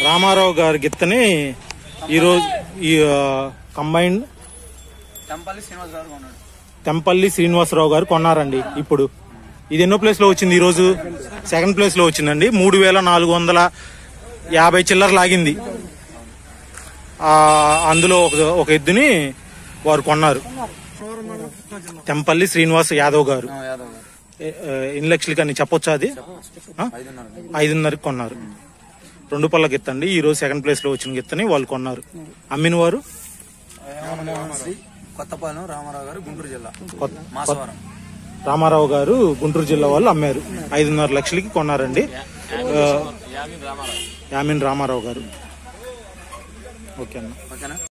రామారావు గారి గిత్తని ఈరోజు ఈ కంబైన్డ్ టంపల్లి శ్రీనివాస్ గారు కొన్నాడు తెంపల్లి శ్రీనివాసరావు గారు కొన్నారండి ఇప్పుడు ఇది ఎన్నో ప్లేస్ లో వచ్చింది ఈ రోజు సెకండ్ ప్లేస్ లో వచ్చిందండి మూడు వేల నాలుగు వందల యాభై చిల్లర లాగింది ఆ, అందులో ఒక ఒక ఎద్దుని వారు కొన్నారు తెంపల్లి శ్రీనివాస్ యాదవ్ గారు యాదవ్ గారు ఏ- ఏ, ఎన్ని లక్షలకి అని చెప్పొచ్చా అది ఆ? ఐదున్నర ఐదున్నరకి కొన్నారు రెండు పళ్ళ గిత్తండి ఈ రోజు సెకండ్ ప్లేస్ లో వచ్చిన గిత్తని వాళ్ళు కొన్నారు అమ్మిన వారు శ్రీ కొత్తపాలెం రామారావు గారు గుంటూరు జిల్లా కొత్త- మాసవరం రామారావు గారు గుంటూరు జిల్లా వాళ్ళు అమ్మారు ఐదున్నర లక్షలకి కొన్నారండి ఆ, యామిన్ రామారావు గారు ఓకే అన్న ఓకేనా